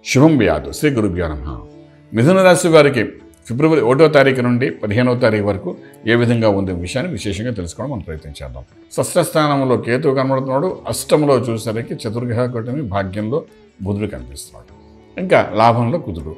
శుభం వ్యాధు శ్రీ గురుభ్యో నమ మిథున రాశి వారికి ఫిబ్రవరి ఒకటో తారీఖు నుండి పదిహేనవ తారీఖు వరకు ఏ విధంగా ఉంది విషయాన్ని విశేషంగా తెలుసుకోవడం మనం ప్రయత్నించేద్దాం షష్ఠ స్థానంలో కేతువు కనబడుతున్నాడు అష్టంలో చూసేసరికి చతుర్గ్రహ కూటమి భాగ్యంలో బుధుడు కనిపిస్తున్నాడు ఇంకా లాభంలో కుదుడు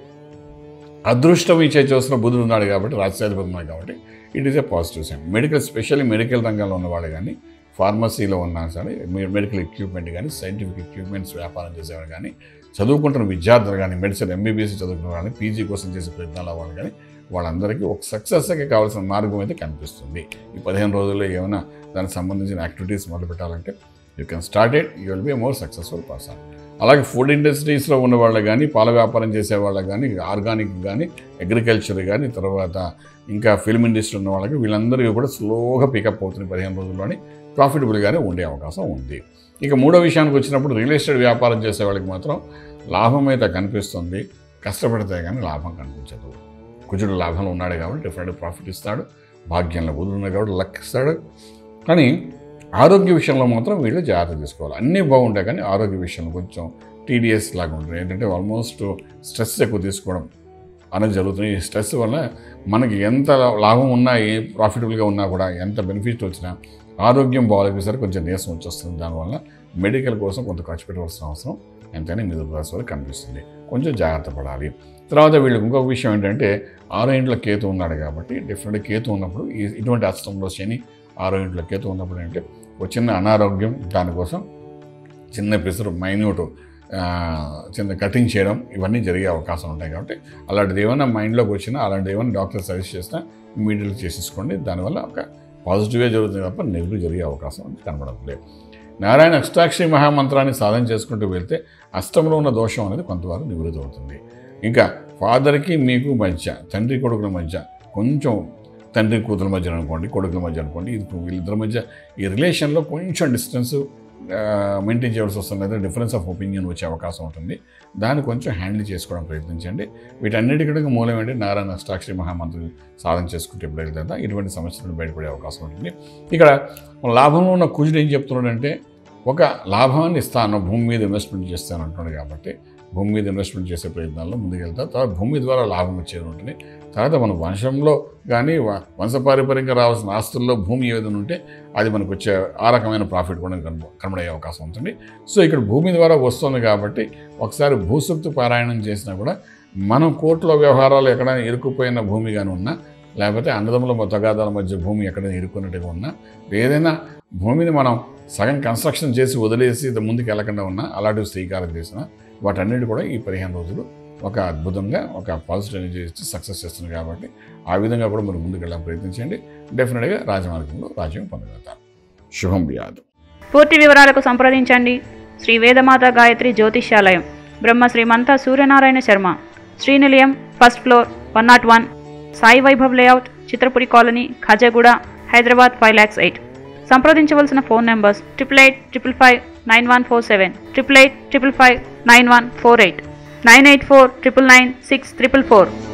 అదృష్టం ఇచ్చే చూసిన బుధుడు ఉన్నాడు కాబట్టి రాజ్యాధిపతి ఉన్నాడు కాబట్టి it is a positive sign medical specially medical రంగంలో ఉన్నవాళ్ళు కానీ ఫార్మసీలో ఉన్నా సరే మె- మెడికల్ ఎక్విప్మెంట్ కానీ సైంటిఫిక్ ఎక్విప్మెంట్స్ వ్యాపారం చేసేవాళ్ళు కానీ చదువుకుంటున్న విద్యార్థులు కానీ మెడిసిన్ ఎంబీబీఎస్ చదువుకున్న వాళ్ళు పీజీ కోసం చేసే ప్రయత్నాలు వాళ్ళు కానీ వాళ్ళందరికీ ఒక సక్సెస్కి కావాల్సిన మార్గం అయితే కనిపిస్తుంది ఈ పదిహేను రోజుల్లో ఏమైనా దానికి సంబంధించిన యాక్టివిటీస్ మొదలు పెట్టాలంటే you can start it you will be more successful person అలాగే ఫుడ్ ఇండస్ట్రీస్లో ఉన్న వాళ్ళు కానీ పాల వ్యాపారం చేసే వాళ్ళకి కానీ ఆర్గానిక్ కానీ అగ్రికల్చర్ కానీ తర్వాత ఇంకా ఫిల్మ్ ఇండస్ట్రీ ఉన్న వాళ్ళకి వీళ్ళందరికీ కూడా స్లోగా పికప్ అవుతుంది పదిహేను రోజుల్లోని ప్రాఫిటబుల్గానే ఉండే అవకాశం ఉంది ఇక మూడో విషయానికి వచ్చినప్పుడు రియల్ ఎస్టేట్ వ్యాపారం చేసే వాళ్ళకి మాత్రం లాభం అయితే కనిపిస్తుంది కష్టపడితే కానీ లాభం కనిపించదు కుజుడు లాభంలో ఉన్నాడు కాబట్టి డెఫినెట్ ప్రాఫిట్ ఇస్తాడు భాగ్యంలో బుధుడు ఉన్నాడు కాబట్టి లక్ ఇస్తాడు కానీ ఆరోగ్య విషయంలో మాత్రం వీళ్ళు జాగ్రత్త తీసుకోవాలి అన్నీ బాగుంటాయి కానీ ఆరోగ్య విషయంలో కొంచెం టీడీఎస్ లాగా ఉంటుంది ఏంటంటే ఆల్మోస్ట్ స్ట్రెస్ ఎక్కువ తీసుకోవడం అనేది జరుగుతుంది ఈ స్ట్రెస్ వల్ల మనకి ఎంత లాభం ఉన్నా ఏ ప్రాఫిటబుల్గా ఉన్నా కూడా ఎంత బెనిఫిట్ వచ్చినా ఆరోగ్యం బాగాలేకపోయేసరికి కొంచెం నీరసం వచ్చేస్తుంది దానివల్ల మెడికల్ కోసం కొంత ఖర్చు పెట్టవలసిన అవసరం ఎంతైనా మిడిల్ క్లాస్ వరకు కనిపిస్తుంది కొంచెం జాగ్రత్త పడాలి తర్వాత వీళ్ళకి ఇంకొక విషయం ఏంటంటే ఆరో ఇంట్లో కేతు ఉన్నాడు కాబట్టి డెఫినెట్గా కేతు ఉన్నప్పుడు ఈ- ఇటువంటి అస్తంలో శని ఆరో ఇంట్లో కేతు ఉన్నప్పుడు అంటే ఒక చిన్న అనారోగ్యం దానికోసం చిన్న పిసరు మైన్యూట్ ఆ, చిన్న కటింగ్ చేయడం ఇవన్నీ జరిగే అవకాశం ఉంటాయి కాబట్టి అలాంటిది ఏమైనా మైండ్లోకి వచ్చినా అలాంటిది ఏమైనా డాక్టర్ సజెస్ట్ చేసినా ఇమీడియట్గా చేసేసుకోండి దానివల్ల ఒక పాజిటివ్గా జరుగుతుంది తప్ప నెగిటివ్ జరిగే అవకాశం అనేది కనబడట్లేదు నారాయణ అష్టాక్షరి మహామంత్రాన్ని సాధన చేసుకుంటూ వెళ్తే అష్టంలో ఉన్న దోషం అనేది కొంతవరకు నివృత్తి అవుతుంది ఇంకా ఫాదర్కి మీకు మధ్య తండ్రి కొడుకుల మధ్య కొంచెం తండ్రి కూతుల మధ్య అనుకోండి కొడుకుల మధ్య అనుకోండి ఇది వీళ్ళిద్దరి మధ్య ఈ రిలేషన్లో కొంచెం డిస్టెన్స్ మెయింటైన్ చేయవలసి వస్తుంది లేదా డిఫరెన్స్ ఆఫ్ ఒపీనియన్ వచ్చే అవకాశం ఉంటుంది దాన్ని కొంచెం హ్యాండిల్ చేసుకోవడం ప్రయత్నించండి వీటన్నిటికీ మూలం ఏంటి నారాయణ అష్టాక్షరి మహామంత్రి సాధన చేసుకుంటే ఎప్పుడైతే కదా ఇటువంటి సమస్యల నుండి బయటపడే అవకాశం ఉంటుంది ఇక్కడ లాభంలో ఉన్న కుజుడు ఏం చెప్తున్నాడంటే ఒక లాభాన్ని ఇస్తాను భూమి మీద ఇన్వెస్ట్మెంట్ చేస్తాను అంటున్నాడు కాబట్టి భూమి మీద ఇన్వెస్ట్మెంట్ చేసే ప్రయత్నాల్లో ముందుకెళ్తా తర్వాత భూమి ద్వారా లాభం వచ్చేది ఉంటుంది తర్వాత మన వంశంలో కానీ వ- వంశపారంపర్యంగా రావాల్సిన ఆస్తుల్లో భూమి ఏదైనా ఉంటే అది మనకు వచ్చే ఆ రకమైన ప్రాఫిట్ కూడా కనబ కనబడే అవకాశం ఉంటుంది సో ఇక్కడ భూమి ద్వారా వస్తుంది కాబట్టి ఒకసారి భూసూక్తి పారాయణం చేసినా కూడా మనం కోర్టులో వ్యవహారాలు ఎక్కడైనా ఇరుక్కుపోయిన భూమి కానీ ఉన్నా లేకపోతే అన్నదమ్ముల తగాదాల మధ్య భూమి ఎక్కడైనా ఇరుక్కున్నట్టుగా ఉన్నా ఏదైనా భూమిని మనం సగం కన్స్ట్రక్షన్ చేసి వదిలేసి ఇది ముందుకు వెళ్ళకుండా ఉన్నా అలాంటివి శ్రీకారం చేసిన వాటన్నిటి కూడా ఈ పదిహేను రోజులు ఒక అద్భుతంగా ఒక పాజిటివ్ ఎనర్జీ ఇచ్చి సక్సెస్ చేస్తుంది కాబట్టి ఆ విధంగా కూడా మీరు ముందుకు వెళ్ళడానికి ప్రయత్నించండి డెఫినెట్గా రాజమార్గంలో రాజ్యం పొందగలుగుతారు శుభం వ్యాధు పూర్తి వివరాలకు సంప్రదించండి Shri Vedamata Gayatri Jyotishyalayam Brahma Srimantha Suryanarayana Sharma Srinilayam first floor one not one Sai Vaibhav layout Chitrapuri colony Khajaguda Hyderabad five lakhs eight సంప్రదించవలసిన phone numbers triple eight triple five nine one four seven triple eight triple five nine one four eight nine eight four triple nine six triple four